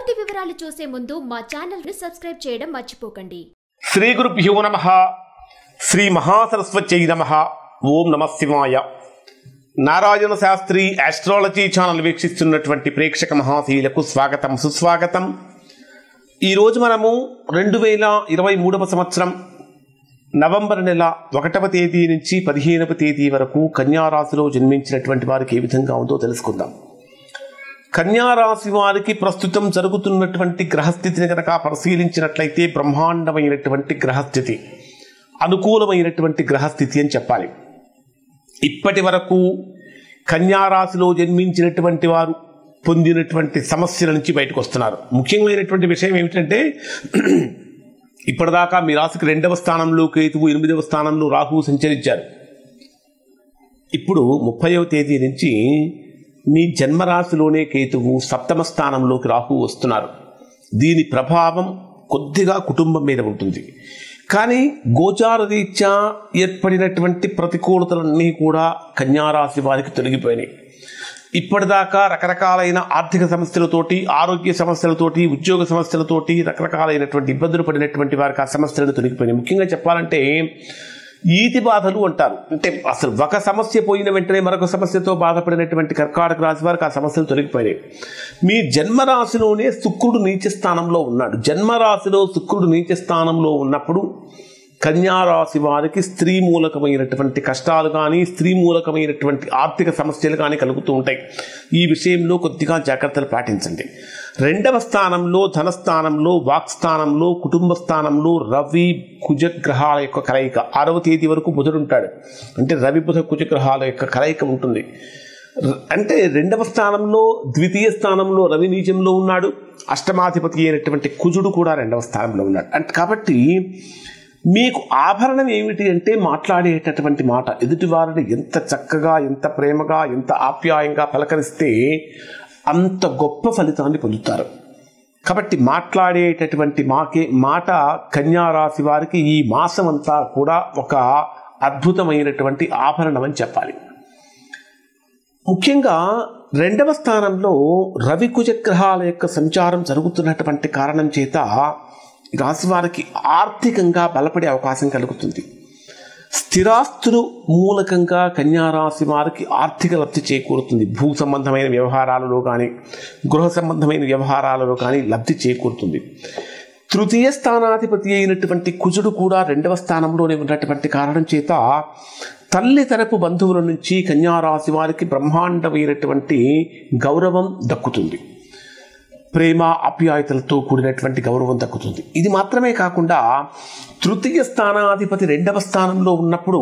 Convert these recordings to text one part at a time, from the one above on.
పూర్తి వివరాలు చూసే ముందు మా ఛానల్ ని సబ్స్క్రైబ్ చేయడం మర్చిపోకండి శ్రీ గురుభ్యో నమ శ్రీ మహాసరస్వత్యై నమ ఓం నమ శివాయ నారాయణ శాస్త్రి ఆస్ట్రాలజీ ఛానల్ వీక్షిస్తున్నటువంటి ప్రేక్షక మహాశీలకు స్వాగతం సుస్వాగతం ఈరోజు మనము రెండు వేల ఇరవై మూడవ సంవత్సరం నవంబర్ నెల ఒకటవ తేదీ నుంచి పదిహేనవ తేదీ వరకు కన్యారాశిలో జన్మించినటువంటి వారికి ఏ విధంగా ఉందో తెలుసుకుందాం కన్యారాశి వారికి ప్రస్తుతం జరుగుతున్నటువంటి గ్రహస్థితిని కనుక పరిశీలించినట్లయితే బ్రహ్మాండమైనటువంటి గ్రహస్థితి అనుకూలమైనటువంటి గ్రహస్థితి అని చెప్పాలి ఇప్పటి వరకు కన్యారాశిలో జన్మించినటువంటి వారు పొందినటువంటి సమస్యల నుంచి బయటకు వస్తున్నారు ముఖ్యమైనటువంటి విషయం ఏమిటంటే ఇప్పటిదాకా మీ రాశికి రెండవ స్థానంలో కేతువు ఎనిమిదవ స్థానంలో రాహువు సంచరించారు ఇప్పుడు ముప్పైవ తేదీ నుంచి మీ జన్మరాశిలోనే కేతువు సప్తమ స్థానంలోకి రాహు వస్తున్నారు దీని ప్రభావం కొద్దిగా కుటుంబం మీద ఉంటుంది కానీ గోచార రీత్యా ఏర్పడినటువంటి ప్రతికూలతలన్నీ కూడా కన్యారాశి వారికి తొలగిపోయినాయి ఇప్పటిదాకా రకరకాలైన ఆర్థిక సమస్యలతోటి ఆరోగ్య సమస్యలతోటి ఉద్యోగ సమస్యలతోటి రకరకాలైనటువంటి ఇబ్బందులు పడినటువంటి వారికి ఆ సమస్యలను తొలగిపోయినాయి ముఖ్యంగా చెప్పాలంటే ఈతి బాధలు అంటారు అంటే అసలు ఒక సమస్య పోయిన వెంటనే మరొక సమస్యతో బాధపడినటువంటి కర్కాటక రాశి వారికి ఆ సమస్యలు తొలగిపోయినాయి మీ జన్మరాశిలోనే శుక్రుడు నీచ స్థానంలో ఉన్నాడు జన్మరాశిలో శుక్రుడు నీచ స్థానంలో ఉన్నప్పుడు కన్యారాశి వారికి స్త్రీ మూలకమైనటువంటి కష్టాలు కానీ స్త్రీ మూలకమైనటువంటి ఆర్థిక సమస్యలు కానీ కలుగుతూ ఉంటాయి ఈ విషయంలో కొద్దిగా జాగ్రత్తలు పాటించండి రెండవ స్థానంలో ధనస్థానంలో వాక్స్థానంలో కుటుంబ స్థానంలో రవి కుజగ్రహాల యొక్క కలయిక ఆరవ తేదీ వరకు బుధుడు ఉంటాడు అంటే రవి బుధ కుజగ్రహాల యొక్క కలయిక ఉంటుంది అంటే రెండవ స్థానంలో ద్వితీయ స్థానంలో రవి నీచంలో ఉన్నాడు అష్టమాధిపతి అయినటువంటి కుజుడు కూడా రెండవ స్థానంలో ఉన్నాడు అంటే కాబట్టి మీకు ఆభరణం ఏమిటి అంటే మాట్లాడేటటువంటి మాట ఎదుటి వారిని ఎంత చక్కగా ఎంత ప్రేమగా ఎంత ఆప్యాయంగా పలకరిస్తే అంత గొప్ప ఫలితాన్ని పొందుతారు కాబట్టి మాట్లాడేటటువంటి మాకే మాట కన్యారాశి వారికి ఈ మాసం అంతా కూడా ఒక అద్భుతమైనటువంటి ఆభరణం అని చెప్పాలి ముఖ్యంగా రెండవ స్థానంలో రవి కుజగ్రహాల యొక్క సంచారం జరుగుతున్నటువంటి కారణం చేత రాశి వారికి ఆర్థికంగా బలపడే అవకాశం కలుగుతుంది స్థిరాస్తులు మూలకంగా కన్యారాశి వారికి ఆర్థిక లబ్ధి చేకూరుతుంది భూ సంబంధమైన వ్యవహారాలలో కానీ గృహ సంబంధమైన వ్యవహారాలలో కానీ లబ్ధి చేకూరుతుంది తృతీయ స్థానాధిపతి అయినటువంటి కుజుడు కూడా రెండవ స్థానంలోనే ఉన్నటువంటి కారణం చేత తల్లి తరపు బంధువుల నుంచి కన్యారాశి వారికి బ్రహ్మాండమైనటువంటి గౌరవం దక్కుతుంది ప్రేమ ఆప్యాయతలతో కూడినటువంటి గౌరవం దక్కుతుంది ఇది మాత్రమే కాకుండా తృతీయ స్థానాధిపతి రెండవ స్థానంలో ఉన్నప్పుడు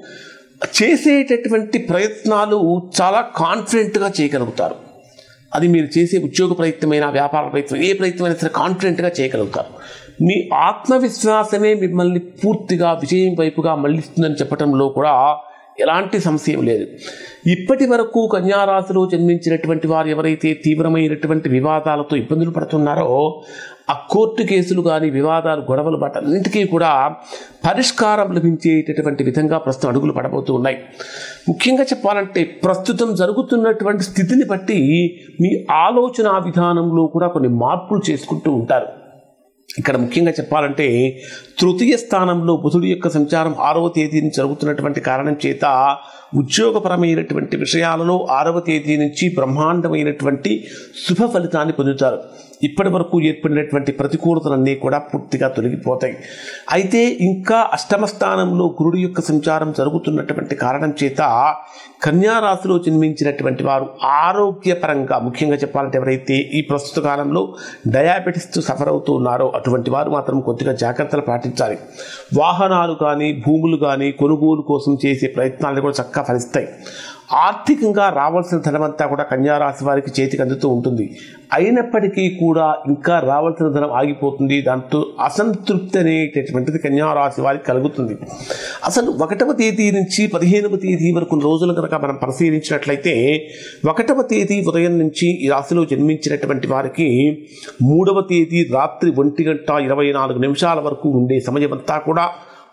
చేసేటటువంటి ప్రయత్నాలు చాలా కాన్ఫిడెంట్గా చేయగలుగుతారు అది మీరు చేసే ఉద్యోగ ప్రయత్నమైన వ్యాపార ప్రయత్నం ఏ ప్రయత్నమైనా సరే కాన్ఫిడెంట్గా చేయగలుగుతారు మీ ఆత్మవిశ్వాసమే మిమ్మల్ని పూర్తిగా విజయం వైపుగా మళ్ళిస్తుందని చెప్పడంలో కూడా ఎలాంటి సంశయం లేదు ఇప్పటి వరకు కన్యారాశిలో జన్మించినటువంటి వారు ఎవరైతే తీవ్రమైనటువంటి వివాదాలతో ఇబ్బందులు పడుతున్నారో ఆ కోర్టు కేసులు కానీ వివాదాలు గొడవలు అన్నింటికీ కూడా పరిష్కారం లభించేటటువంటి విధంగా ప్రస్తుతం అడుగులు పడబోతూ ఉన్నాయి ముఖ్యంగా చెప్పాలంటే ప్రస్తుతం జరుగుతున్నటువంటి స్థితిని బట్టి మీ ఆలోచన విధానంలో కూడా కొన్ని మార్పులు చేసుకుంటూ ఉంటారు ఇక్కడ ముఖ్యంగా చెప్పాలంటే తృతీయ స్థానంలో బుధుడి యొక్క సంచారం ఆరవ తేదీని జరుగుతున్నటువంటి కారణం చేత ఉద్యోగపరమైనటువంటి విషయాలలో ఆరవ తేదీ నుంచి బ్రహ్మాండమైనటువంటి శుభ ఫలితాన్ని పొందుతారు ఇప్పటి వరకు ఏర్పడినటువంటి ప్రతికూలతలన్నీ కూడా పూర్తిగా తొలగిపోతాయి అయితే ఇంకా అష్టమ స్థానంలో గురుడు యొక్క సంచారం జరుగుతున్నటువంటి కారణం చేత కన్యారాశిలో జన్మించినటువంటి వారు ఆరోగ్యపరంగా ముఖ్యంగా చెప్పాలంటే ఎవరైతే ఈ ప్రస్తుత కాలంలో డయాబెటిస్తో సఫర్ అవుతూ ఉన్నారో అటువంటి వారు మాత్రం కొద్దిగా జాగ్రత్తలు పాటించాలి వాహనాలు కానీ భూములు కానీ కొనుగోలు కోసం చేసే ప్రయత్నాలు కూడా చక్కగా ఫలిస్తాయి ఆర్థికంగా రావాల్సిన ధనమంతా కూడా కన్యారాశి వారికి చేతికి అందుతూ ఉంటుంది అయినప్పటికీ కూడా ఇంకా రావాల్సిన ధనం ఆగిపోతుంది దాంతో అసంతృప్తి అనేటటువంటిది కన్యారాశి వారికి కలుగుతుంది అసలు ఒకటవ తేదీ నుంచి పదిహేనవ తేదీ వరకు రోజులు కనుక మనం పరిశీలించినట్లయితే ఒకటవ తేదీ ఉదయం నుంచి ఈ రాశిలో జన్మించినటువంటి వారికి మూడవ తేదీ రాత్రి ఒంటి గంట ఇరవై నాలుగు నిమిషాల వరకు ఉండే సమయం అంతా కూడా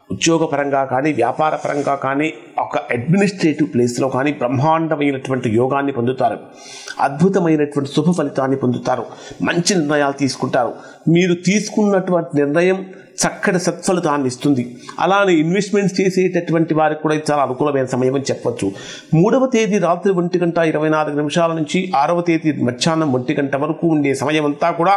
ఉద్యోగపరంగా కానీ వ్యాపార పరంగా కానీ ఒక అడ్మినిస్ట్రేటివ్ ప్లేస్లో కానీ బ్రహ్మాండమైనటువంటి యోగాన్ని పొందుతారు అద్భుతమైనటువంటి శుభ ఫలితాన్ని పొందుతారు మంచి నిర్ణయాలు తీసుకుంటారు మీరు తీసుకున్నటువంటి నిర్ణయం చక్కటి సత్ఫలితాన్ని ఇస్తుంది అలానే ఇన్వెస్ట్మెంట్స్ చేసేటటువంటి వారికి కూడా ఇది చాలా అనుకూలమైన సమయం అని చెప్పొచ్చు మూడవ తేదీ రాత్రి ఒంటి గంట ఇరవై నాలుగు నిమిషాల నుంచి ఆరవ తేదీ మధ్యాహ్నం ఒంటి గంట వరకు ఉండే సమయం అంతా కూడా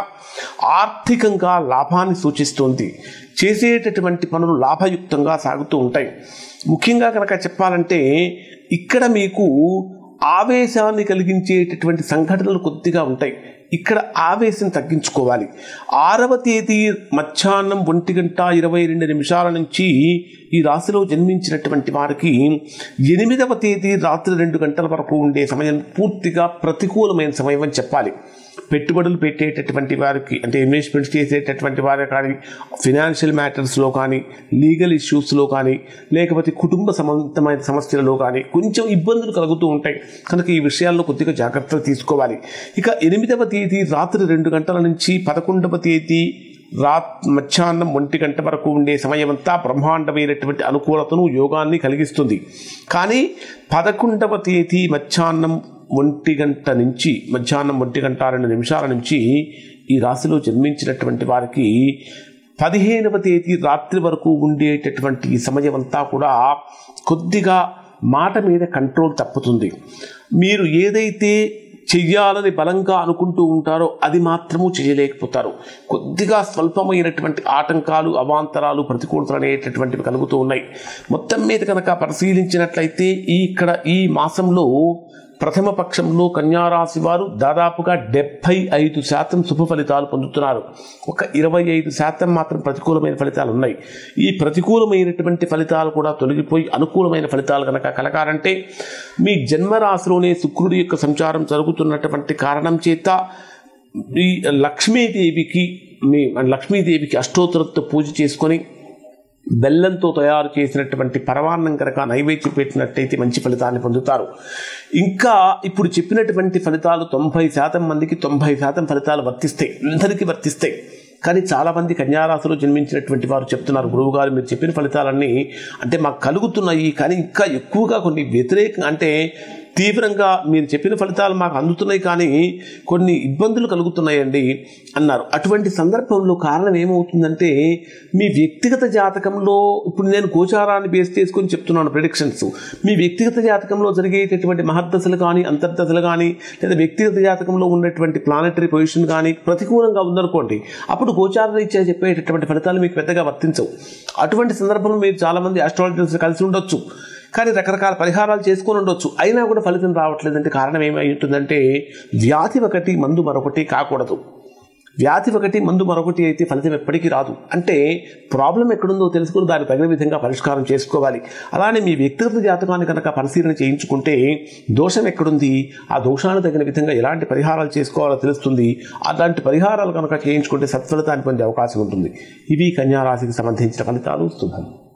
ఆర్థికంగా లాభాన్ని సూచిస్తుంది చేసేటటువంటి పనులు లాభయుక్తంగా సాగుతూ ఉంటాయి ముఖ్యంగా కనుక చెప్పాలంటే ఇక్కడ మీకు ఆవేశాన్ని కలిగించేటటువంటి సంఘటనలు కొద్దిగా ఉంటాయి ఇక్కడ ఆవేశం తగ్గించుకోవాలి ఆరవ తేదీ మధ్యాహ్నం ఒంటి గంట ఇరవై రెండు నిమిషాల నుంచి ఈ రాశిలో జన్మించినటువంటి వారికి ఎనిమిదవ తేదీ రాత్రి రెండు గంటల వరకు ఉండే సమయం పూర్తిగా ప్రతికూలమైన సమయం అని చెప్పాలి పెట్టుబడులు పెట్టేటటువంటి వారికి అంటే ఇన్వెస్ట్మెంట్స్ చేసేటటువంటి వారు కానీ ఫినాన్షియల్ మ్యాటర్స్లో కానీ లీగల్ ఇష్యూస్లో కానీ లేకపోతే కుటుంబ సంబంధమైన సమస్యలలో కానీ కొంచెం ఇబ్బందులు కలుగుతూ ఉంటాయి కనుక ఈ విషయాల్లో కొద్దిగా జాగ్రత్తలు తీసుకోవాలి ఇక ఎనిమిదవ తేదీ రాత్రి రెండు గంటల నుంచి పదకొండవ తేదీ రాత్ మధ్యాహ్నం ఒంటి గంట వరకు ఉండే సమయమంతా బ్రహ్మాండమైనటువంటి అనుకూలతను యోగాన్ని కలిగిస్తుంది కానీ పదకొండవ తేదీ మధ్యాహ్నం ఒంటి గంట నుంచి మధ్యాహ్నం ఒంటి గంట రెండు నిమిషాల నుంచి ఈ రాశిలో జన్మించినటువంటి వారికి పదిహేనవ తేదీ రాత్రి వరకు ఉండేటటువంటి ఈ సమయం అంతా కూడా కొద్దిగా మాట మీద కంట్రోల్ తప్పుతుంది మీరు ఏదైతే చెయ్యాలని బలంగా అనుకుంటూ ఉంటారో అది మాత్రము చేయలేకపోతారు కొద్దిగా స్వల్పమైనటువంటి ఆటంకాలు అవాంతరాలు ప్రతికూలతలు అనేటటువంటివి కలుగుతూ ఉన్నాయి మొత్తం మీద కనుక పరిశీలించినట్లయితే ఈ ఇక్కడ ఈ మాసంలో ప్రథమ పక్షంలో కన్యారాశి వారు దాదాపుగా డెబ్భై ఐదు శాతం శుభ ఫలితాలు పొందుతున్నారు ఒక ఇరవై ఐదు శాతం మాత్రం ప్రతికూలమైన ఫలితాలు ఉన్నాయి ఈ ప్రతికూలమైనటువంటి ఫలితాలు కూడా తొలగిపోయి అనుకూలమైన ఫలితాలు కనుక కలగాలంటే మీ జన్మరాశిలోనే శుక్రుడి యొక్క సంచారం జరుగుతున్నటువంటి కారణం చేత ఈ లక్ష్మీదేవికి మీ లక్ష్మీదేవికి అష్టోత్తరతో పూజ చేసుకొని బెల్లంతో తయారు చేసినటువంటి పరమాన్నం కనుక నైవేద్యం పెట్టినట్టయితే మంచి ఫలితాన్ని పొందుతారు ఇంకా ఇప్పుడు చెప్పినటువంటి ఫలితాలు తొంభై శాతం మందికి తొంభై శాతం ఫలితాలు వర్తిస్తాయి అందరికీ వర్తిస్తాయి కానీ చాలామంది కన్యారాశిలో జన్మించినటువంటి వారు చెప్తున్నారు గురువుగారు మీరు చెప్పిన ఫలితాలన్నీ అంటే మాకు కలుగుతున్నాయి కానీ ఇంకా ఎక్కువగా కొన్ని వ్యతిరేకంగా అంటే తీవ్రంగా మీరు చెప్పిన ఫలితాలు మాకు అందుతున్నాయి కానీ కొన్ని ఇబ్బందులు కలుగుతున్నాయండి అన్నారు అటువంటి సందర్భంలో కారణం ఏమవుతుందంటే మీ వ్యక్తిగత జాతకంలో ఇప్పుడు నేను గోచారాన్ని బేస్ చేసుకొని చెప్తున్నాను ప్రిడిక్షన్స్ మీ వ్యక్తిగత జాతకంలో జరిగేటటువంటి మహర్దశలు కానీ అంతర్దశలు కానీ లేదా వ్యక్తిగత జాతకంలో ఉన్నటువంటి ప్లానటరీ పొజిషన్ కానీ ప్రతికూలంగా ఉందనుకోండి అప్పుడు గోచార రీత్యా చెప్పేటటువంటి ఫలితాలు మీకు పెద్దగా వర్తించవు అటువంటి సందర్భంలో మీరు చాలామంది ఆస్ట్రాలజర్స్ కలిసి ఉండొచ్చు కానీ రకరకాల పరిహారాలు చేసుకొని ఉండొచ్చు అయినా కూడా ఫలితం రావట్లేదంటే కారణం ఏమై ఉంటుందంటే వ్యాధి ఒకటి మందు మరొకటి కాకూడదు వ్యాధి ఒకటి మందు మరొకటి అయితే ఫలితం ఎప్పటికీ రాదు అంటే ప్రాబ్లం ఎక్కడుందో తెలుసుకుని దానికి తగిన విధంగా పరిష్కారం చేసుకోవాలి అలానే మీ వ్యక్తిగత జాతకాన్ని కనుక పరిశీలన చేయించుకుంటే దోషం ఎక్కడుంది ఆ దోషాన్ని తగిన విధంగా ఎలాంటి పరిహారాలు చేసుకోవాలో తెలుస్తుంది అలాంటి పరిహారాలు కనుక చేయించుకుంటే సత్ఫలితాన్ని పొందే అవకాశం ఉంటుంది ఇవి కన్యారాశికి సంబంధించిన ఫలితాలు శుభం